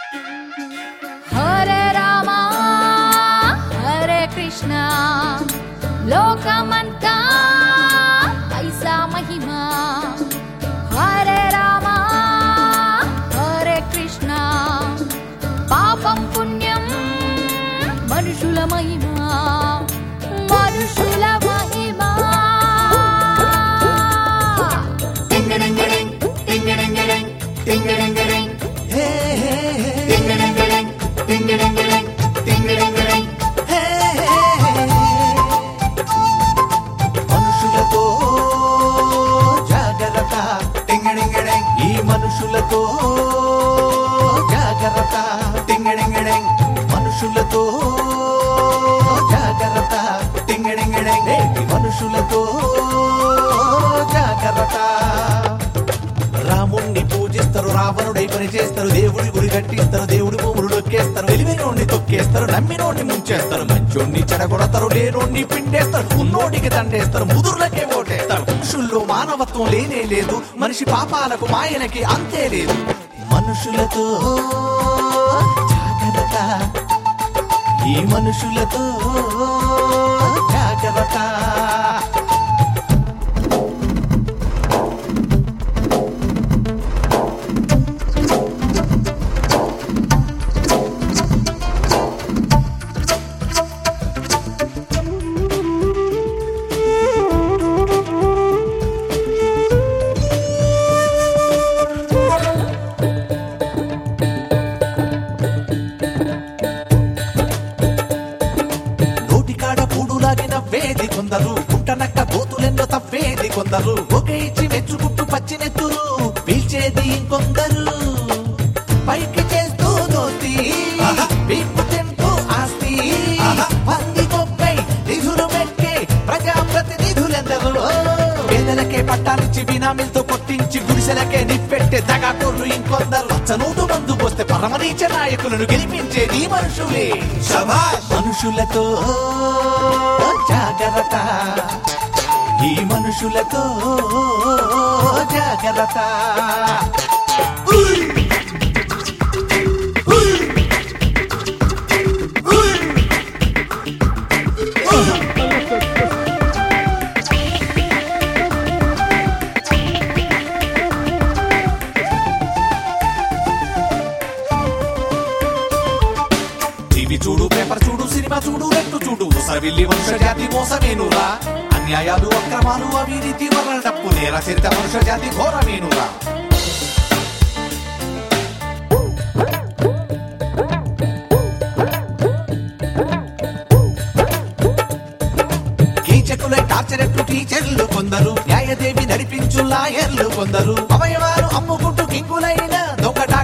హరే రామ హరే కృష్ణ లోకమంతా ఐసా మహిమ హరే రామ హరే కృష్ణ పాపం పుణ్యం మనుషుల మహిమ మనుషుల మహిమ టింగడింగడింగ్, టింగడింగడింగ్, టింగడింగడింగ్, హే హే హే టింగడింగడింగ్, టింగడింగడింగ్, టింగడింగడింగ్. హే హే హే. మనుషులతో జాగ్రత్త టింగడింగడింగ్ ఈ మనుషులతో జాగ్రత్త టింగడింగడింగ్ మనుషులతో జాగ్రత్త టింగడింగడింగ్ నేటి మనుషులతో జాగ్రత్త రాముణ్ణి పూజిస్తారు రావణుడై పని చేస్తారు దేవుడి గుడి కట్టిస్తారు దేవుడి భూములు నొక్కేస్తారు తెలివినోడిని తొక్కేస్తారు నమ్మినోడిని ముంచేస్తారు మంచోడిని చెడగొడతారు లేనోడిని పిండేస్తారు ఉన్నోడికి దండేస్తారు ముదుర్లకే ఓటేస్తారు మనుషుల్లో మానవత్వం లేనే లేదు మనిషి పాపాలకు మాయనకి అంతే లేదు మనుషులతో జాగ్రత్త ఈ మనుషులతో జాగ్రత్త నోటికాడ పూడులాగి నవ్వేది కొందరు పుట్టనక్క బోతులెన్నో తవ్వేది కొందరు ఒక ఇచ్చి మెచ్చుకుంటూ పచ్చినెత్తురు పీల్చేది ఇంకొందరు పైకి చేస్తూ దోస్తి పీపు తింటూ ఆస్తి పంది కొప్పై నిధులు మెక్కే ప్రజాప్రతినిధులెందరూ పేదలకే పట్టాలిచ్చి బినామీలతో కొట్టించి గుడిసెలకే నిప్పెట్టే దగాటోళ్ళు ఇంకొందరు పచ్చనూటు మందు పోస్తే పరమరీచ నాయకులను గెలిపించేది మనుషులే శభాష్ మనుషులతో జాగ్రత్త ఈ మనుషులతో జాగ్రత్త ఉయ్! ఉయ్! ఉయ్! టీవీ చూడు పేపర్ చూడు సినిమా చూడు రెట్టు చూడు సవిల్లి వంశ జాతి మోసమేనురా అన్యాయాలు అక్రమాలు అవినీతి వల్ల డప్పు నేర చరిత వంశ జాతి ఘోరమేనురా కీచకులై టార్చరెట్లు టీచర్లు కొందరు న్యాయదేవి నడిపించు లాయర్లు కొందరు అవయవాలు అమ్ముకుంటూ కింగులైన దొంగట